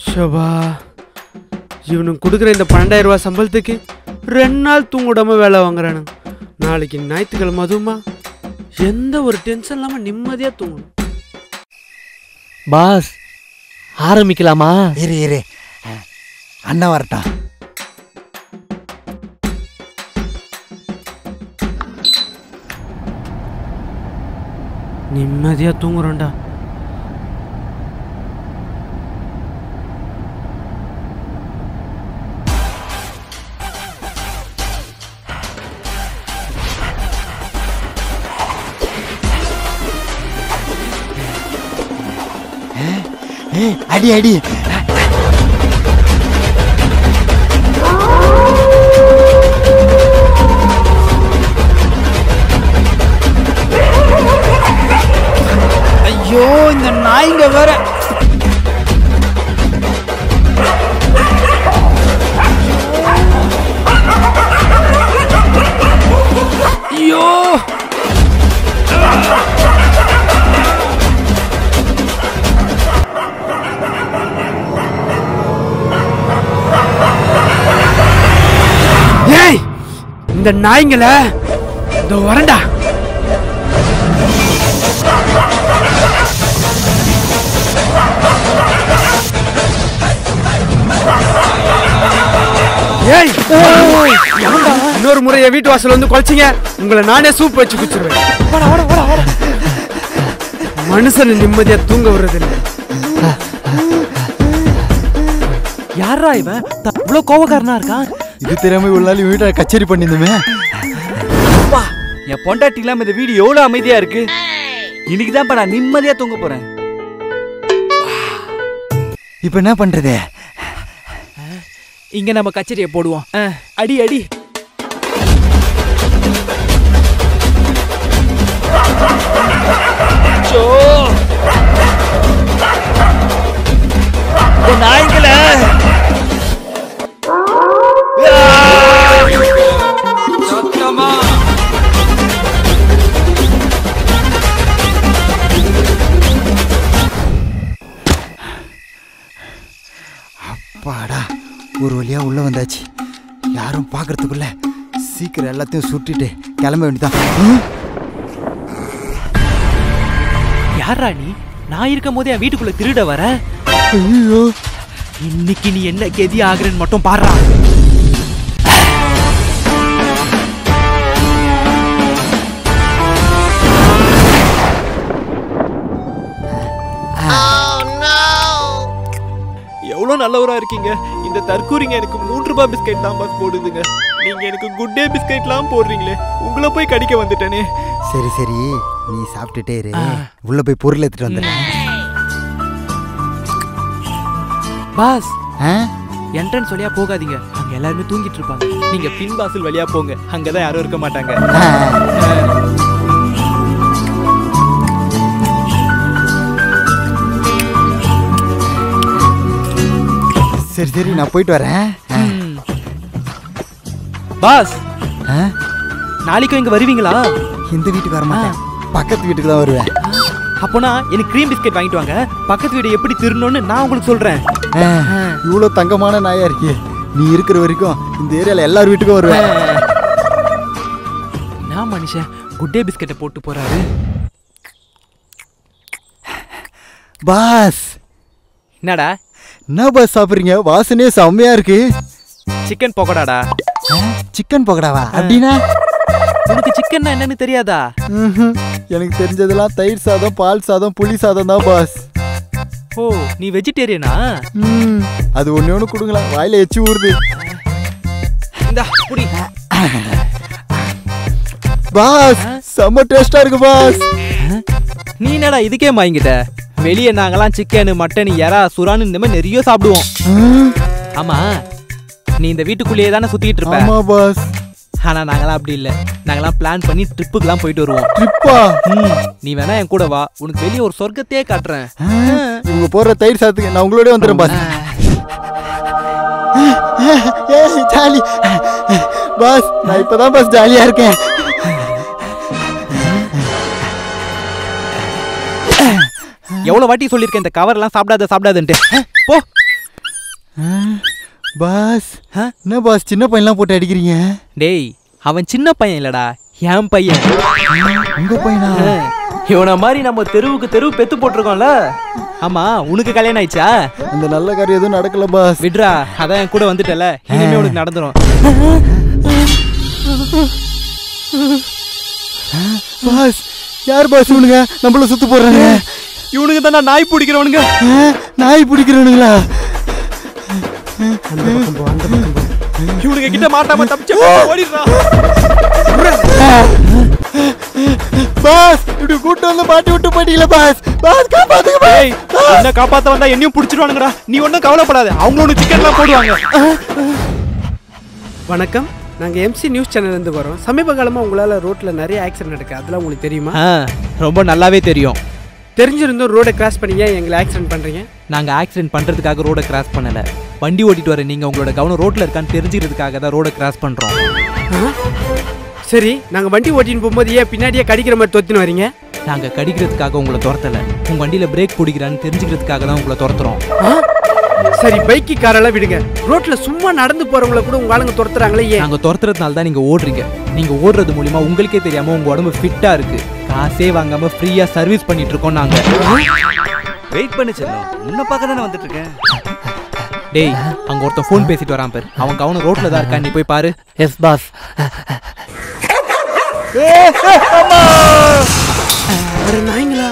ஷபா இவனுக்கு கொடுக்குற இந்த பன்னெண்டாயிரம் ரூபாய் சம்பளத்துக்கு ரெண்டு நாள் தூங்கிடாம வேலை வாங்குறானுங்க நாளைக்கு ஞாயிற்றுக்கிழமை அதுவுமா எந்த ஒரு டென்ஷன் இல்லாமல் நிம்மதியாக தூங்கணும் பாஸ் ஆரம்பிக்கலாமா இரு இரு அண்ணா வரட்டும் நிம்மதியாக தூங்குறோம்டா ஏய் அடி அடி ஐயோ இந்த நாய்ங்க வேற ஐயோ ஏய் இந்த நாய்ங்கள இந்த வரண்டா ஏய் இன்னொரு முறை என் வீட்டு வாசல் வந்து குலைச்சிங்க உங்களை நானே சூப் வச்சு குச்சிருவேன் மனுஷனை நிம்மதியா தூங்க விடுறதில்லை யாரா இவன் த- இவ்வளவு கோவக்காரனா இருக்கான் இது தெரியாம இவ்வளவு நாள் இவன் வீட்டை கச்சேரி பண்ணியிருந்தோமே அப்பா என் பொண்டாட்டி இல்லாம இந்த வீடு எவ்வளவு அமைதியா இருக்கு இன்னைக்கு தான் நான் நிம்மதியா தூங்க போறேன் இப்போ என்ன பண்றது இங்க நம்ம கச்சேரியை போடுவோம் அஹ், அடி அடி சோ இந்த நாய்ங்கள பாடா ஒரு வழியா உள்ள வந்தாச்சு யாரும் பார்க்கறதுக்குள்ள சீக்கிரம் எல்லாத்தையும் சுட்டிட்டு கிளம்ப வேண்டியதான் ம்? யாரா நீ நான் இருக்கும் போதே என் வீட்டுக்குள்ள திருட வர ஐயோ இன்னைக்கு நீ என்ன கெதி ஆகுறேன்னு மட்டும் பாடுறா எவ்வளோ நல்லவரா இருக்கீங்க இந்த தற்கூரிங்க எனக்கு மூன்று ரூபாய் பிஸ்கெட் தான் பாஸ் போடுதுங்க நீங்க எனக்கு குட் டே பிஸ்கெட்லாம் போடுறீங்களே உங்களை போய் கடிக்க வந்துட்டேனே சரி சரி நீ சாப்பிட்டுட்டே இரு உள்ள போய் பொருள் எடுத்துட்டு வந்துடுறேன் பாஸ் ஆ? என்ட்ரன்ஸ் வழியா போகாதீங்க அங்க எல்லாருமே தூங்கிட்டு இருப்பாங்க நீங்க பின் வாசல் வழியா போங்க அங்கதான் யாரும் இருக்க மாட்டாங்க ஆ. சரி சரி நான் போயிட்டு வரேன் ஆ. பாஸ் ஆ? நாளைக்கும் இங்க வருவீங்களா இந்த வீட்டுக்கு வர மாட்டேன் பக்கத்து வீட்டுக்கு தான் வருவேன் அப்போனா எனக்கு க்ரீம் பிஸ்கெட் வாங்கிட்டு வாங்க பக்கத்து வீடு எப்படி திருடணும்னு நான் உங்களுக்கு சொல்றேன் ஆ, இவ்வளோ தங்கமான நாயா இருக்கே நீ இருக்கிற வரைக்கும் இந்த ஏரியால எல்லார் வீட்டுக்கும் வருவேன் நான் மனுஷன் குட் டே பிஸ்கெட்டை போட்டு போறாரு பாஸ் என்னடா என்ன பாஸ் சாப்பிட்றீங்க வாசனையே செம்மையா இருக்கு சிக்கன் பக்கோடாடா சிக்கன் பக்கோடாவா அப்படின்னா உனக்கு சிக்கன்னா என்னன்னு தெரியாதா ம்ஹும். எனக்கு தெரிஞ்சதெல்லாம் தயிர் சாதம் பால் சாதம் புளி சாதம் தான் பாஸ் ஓ நீ வெஜிடேரியனா ம், அது ஒண்ணு ஒன்று கொடுங்களா வாயில எச்சி ஊறுது இந்தா புடி பாஸ் செம்ம டேஸ்டா இருக்கு பாஸ் நீ என்னடா இதுக்கே வாங்கிட்ட வெளியே நாங்கெல்லாம் சிக்கன் மட்டன் எறா சுறான்னு இந்த மாதிரி நிறைய சாப்பிடுவோம் ம், ஆமா நீ இந்த வீட்டுக்குள்ளேயே தானே சுத்திட்டு இருப்ப ஆமா பாஸ் ஆனா நாங்கெல்லாம் அப்படி இல்ல நாங்கெல்லாம் பிளான் பண்ணி ட்ரிப்புக்கெல்லாம் போயிட்டு வருவோம் ட்ரிப்பா ம், நீ வேணா என் கூட வா உனக்கு வெளியே ஒரு சொர்க்கத்தையே காட்டுறேன் இவங்க போடுற தயிர் சாதத்துக்கு நான் உங்களோட வந்துடுறேன் பாஸ் ஏய் ஜாலி பாஸ் நான் இப்பதான் பாஸ் ஜாலியா இருக்கேன் எவ்வளவு வாட்டி சொல்லியிருக்கேன் இந்த கவர் எல்லாம் சாப்பிடாத சாப்பிடாதுன்ட்டு போ பாஸ் என்ன பாஸ் சின்ன பையன்லாம் போட்டு அடிக்கிறீங்க டேய் அவன் சின்ன பையன் இல்லடா என் பையன் உங்க பையனா இவனை மாதிரி நம்ம தெருவுக்கு தெருவு பெத்து போட்டிருக்கோம்ல ஆமா உனக்கு கல்யாணம் ஆயிடுச்சா அந்த நல்ல காரியம் எதுவும் நடக்கல பாஸ் விட்ரா அதான் என் கூட வந்துட்டல இனிமே உனக்கு நடந்துரும் பாஸ் யார் பாஸ் இவனுங்க நம்மள சுத்து போடுறாங்க இவனுக்கு தான் நாய் பிடிக்கிறவனுங்க ஆ, நாய் பிடிக்கிறவனுங்களா அந்த பக்கம் போ அந்த பக்கம் போ இவனுங்க கிட்ட மாட்டாம தப்பிச்சு ஓடிடுறா பாஸ் இப்படி கூட்டு வந்து மாட்டி விட்டு போயிட்டீங்களா பாஸ் பாஸ் காப்பாத்துங்க பாஸ் ஏய் என்ன காப்பாத்த வந்தா என்னையும் பிடிச்சிருவானுங்கடா நீ ஒன்றும் கவலைப்படாத அவங்களும் ஒன்று சிக்கன்லாம் போடுவாங்க வணக்கம் நாங்கள் எம்சி நியூஸ் சேனல்லேருந்து வரோம் சமீப காலமாக உங்களால் ரோட்டில் நிறைய ஆக்சிடென்ட் நடக்கு அதெல்லாம் உங்களுக்கு தெரியுமா ஆ, ரொம்ப நல்லாவே தெரியும் தெரிஞ்சிருந்தும் ரோடை கிராஸ் பண்ணி ஏன் எங்களை ஆக்சிடென்ட் பண்ணுறீங்க நாங்கள் ஆக்சிடென்ட் பண்ணுறதுக்காக ரோடை கிராஸ் பண்ணலை வண்டி ஓட்டிட்டு வர நீங்கள் உங்களோட கவனம் ரோட்டில் இருக்கான்னு தெரிஞ்சுக்கிறதுக்காக தான் ரோடை கிராஸ் பண்ணுறோம் சரி நாங்கள் வண்டி ஓட்டின்னு போகும்போது ஏன் பின்னாடியே கடிக்கிற மாதிரி தொத்தின்னு வரீங்க நாங்கள் கடிக்கிறதுக்காக உங்களை துரத்தலை உங்கள் வண்டியில் பிரேக் பிடிக்கிறான்னு தெரிஞ்சுக்கிறதுக்காக தான் உங்களை துரத்துறோம் ஆ? சரி பைக்கு காரெல்லாம் விடுங்க ரோட்ல சும்மா நடந்து போறவங்கள கூட உங்க ஆளுங்க துரத்துறாங்களே ஏன் நாங்கள் துரத்துறதுனால தான் நீங்கள் ஓடுறீங்க நீங்கள் ஓடுறது மூலிமா உங்களுக்கே தெரியாமல் உங்கள் உடம்பு ஃபிட்டாக இருக்குது காசே வாங்காமல் ஃப்ரீயாக சர்வீஸ் பண்ணிட்டு இருக்கோம் நாங்கள் வெயிட் பண்ணு செல்லம் உன்னை பார்க்க தானே வந்துட்டு இருக்கேன் டேய் அங்கே ஒருத்தன் ஃபோன் பேசிட்டு வரான் பேர் அவன் கவனம் ரோட்டில் தான் இருக்கான் நீ போய் பாரு எஸ் பாஸ் நாய்ங்களா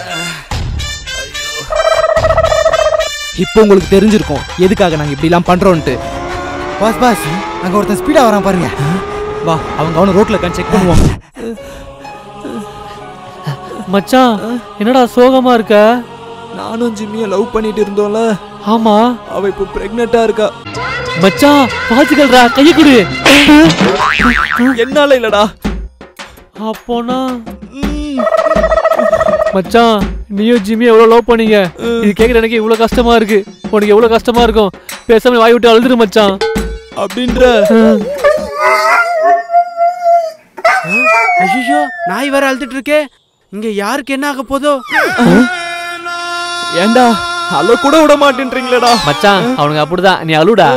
இப்போ உங்களுக்கு தெரிஞ்சிருக்கும் எதுக்காக நாங்கள் இப்படிலாம் பண்ணுறோன்ட்டு பாஸ் பாஸ் அங்க ஒருத்தன் ஸ்பீடா வரான் பாருங்க வா அவன் கவனம் ரோட்டில் இருக்கான்னு செக் பண்ணுவோம் மச்சான் என்னடா சோகமா இருக்க நானும் ஜிம்மியை லவ் பண்ணிட்டு இருந்தோம்ல ஆமா அவ இப்போ பிரெக்னெண்டா இருக்கா மச்சான் பாத்துக்கல்றா கைய கொடு என்னால இல்லடா அப்போனா மச்சான் நீயும் ஜிம்மி எவ்வளவு லவ் பண்ணீங்க இது கேக்குற எனக்கு இவ்வளவு கஷ்டமா இருக்கு உனக்கு எவ்வளவு கஷ்டமா இருக்கும் பேசாம வாய் விட்டு அழுதுரு மச்சான் அப்படின்ற ஐயோ நாய் வேற அழுதுட்டு இருக்கே இங்க யாருக்கு என்ன ஆக போதோ ஏன்டா அல கூட விட மாட்டேன்றீங்களேடா மச்சான் அவனுக்கு அப்படிதான் நீ அழுடா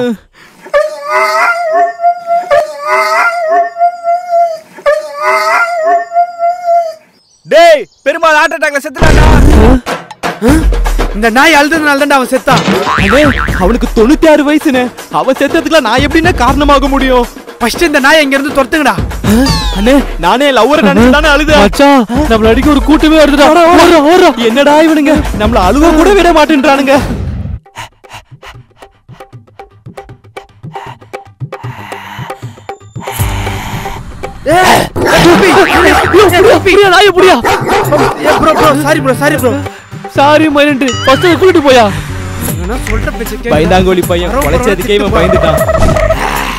டேய் பெருமாள் ஹார்ட் அட்டாக்ல செத்துட்டாடா இந்த நாய் அழுதுனால தான் அவன் செத்தான் அண்ணே அவனுக்கு தொண்ணூத்தி ஆறு வயசுன்னு அவன் செத்ததுக்குலாம் நான் எப்படின்னா காரணமாக முடியும் ஃபர்ஸ்ட் இந்த நாய் இங்க இருந்து துரத்துங்கடா அண்ணே நானே லவ்வரை நினைச்சு தானே அழுதேன் மச்சான் நம்மள அடிக்க ஒரு கூட்டமே வருதுடா ஓடுறோம் ஓடுறோம் என்னடா இவனுங்க நம்மள அழுவ கூட விட மாட்டேன்றானுங்க நாய புடியா bro bro sorry bro sorry bro sorry மைலண்ட் ஃபர்ஸ்ட் கூட்டிட்டு போயா நான் சொல்ற பேச்சு கேளுங்க. பயந்தாங்கோலி பையன் பரவாயில்ல, குலைச்சதுக்கே இவன் பரவாயில்ல. பயந்துட்டான்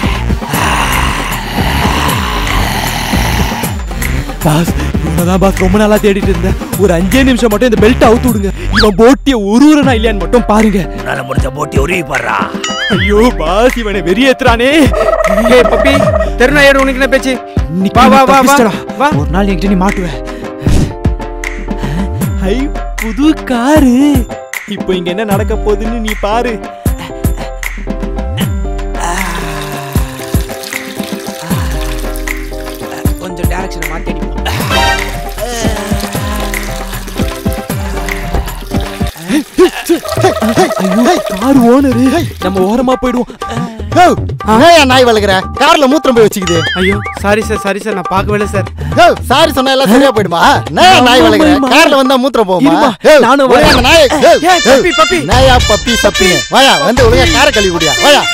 பாஸ் இவனதான் பாஸ் ரொம்ப நாளா தேடிட்டு இருந்தேன் ஒரு அஞ்சே நிமிஷம் மட்டும் இந்த பெல்ட் அவுத்து விடுங்க இவன் போட்டிய ஒரு ஊரனா இல்லையான்னு மட்டும் பாருங்க உன்னால முடிஞ்ச போட்டி உருவி படுறா ஐயோ பாஸ் இவனை வெறியேத்துறானே ஏய் பப்பி தெருநாயர் உனக்கு என்ன பேச்சு இன்னைக்கு வா, வா, நீ வா, வா. தப்பிச்சிட்டடா. வா. ஒரு நாள் என்கிட்ட நீ மாட்டுவ ஐ புது காரு இப்போ இங்க என்ன நடக்க போகுதுன்னு நீ பாரு கொஞ்சம் டைரக்ஷனை மாத்தி அடிப்போம் கார் ஓனரு நம்ம ஓரமா போயிடுவோம் ஹோ, ஏன் நாய் வளர்க்குற கார்ல மூத்திரம் போய் வச்சுக்குது ஐயோ சாரி சார் சாரி சார் நான் பார்க்கவே இல்லை சார் ஹோ, சாரி சொன்னா எல்லாம் சரியா போயிடுமா நான் நாய் வளர்க்குற ஆமாம்மா. கார்ல வந்தா மூத்திரம் போகுமா இருமா, ஹோ, நானும் ஒழுங்கா வரேன். அந்த நாயை ஹோ, ஏய், ஹோ, பப்பி, பப்பி. நாயா பப்பி சப்பின்னு வாயா வந்து ஒழுங்கா கார கழுவி குடியா வாயா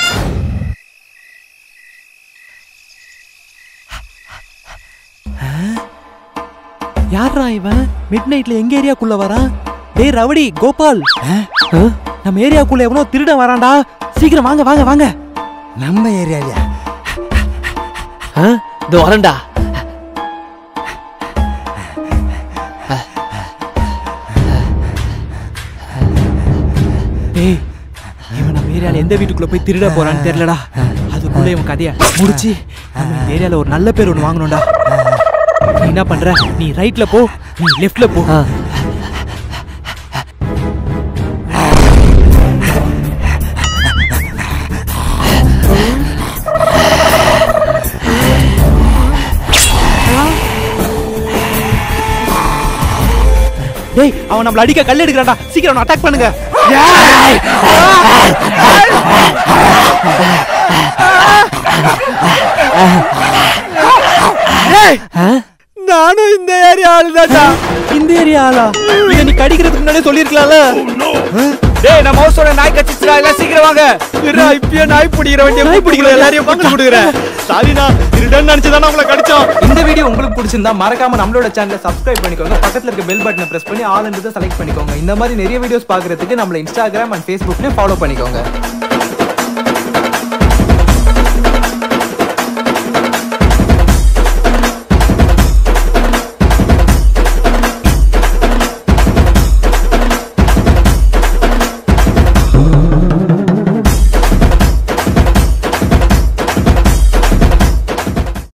யாரா இவன் மிட் நைட்ல எங்க ஏரியாக்குள்ள வரான் டேய் ரவடி கோபால் நம்ம ஏரியாக்குள்ள எவனோ திருடன் வரான்டா சீக்கிரம் வாங்க வாங்க வாங்க நம்ம ஏரியாலியா இந்த வரேன்டா டேய் இவன் நம்ம ஏரியால எந்த வீட்டுக்குள்ள போய் திருட போறான்னு தெரியலடா அதுக்குள்ள இவன் கதைய முடிச்சு நம்ம இந்த ஏரியால ஒரு நல்ல பேர் ஒன்று வாங்கணும்டா நீ என்ன பண்ற நீ ரைட்ல போ நீ லெஃப்ட்ல போ ஆ. டேய் அவன் நம்மள அடிக்க கல் எடுக்கிறான்டா சீக்கிரம் அவனை அட்டாக் பண்ணுங்க நானும் இந்த ஏரியா ஆளுதாட்டா இந்த ஏரியா ஆளா இதை நீ கடிக்கிறதுக்கு முன்னாடியே சொல்லியிருக்கலாம்ல டேய் நம்ம ஹவுஸோட நாய் கச்சிச்சுடா எல்லாம் சீக்கிரம் வாங்க இருடா இப்பயே நாய் பிடிக்கிற வேண்டிய நாய் பிடிக்கிற எல்லாரையும் பங்கு கொடுக்குறேன் சாரிண்ணா திருடன் நினைச்சுதான் உங்களை கடிச்சோம் இந்த வீடியோ உங்களுக்கு பிடிச்சிருந்தா மறக்காம நம்மளோட சேனலை சப்ஸ்கிரைப் பண்ணிக்கோங்க பக்கத்துல இருக்க பெல் பட்டனை பிரஸ் பண்ணி ஆல் செலக்ட் பண்ணிக்கோங்க இந்த மாதிரி நிறைய வீடியோஸ் பார்க்கறதுக்கு நம்மள இன்ஸ்டாகிராம் அண்ட் ஃபேஸ்புக்லயும் ஃபாலோ பண்ணிக்கோங்க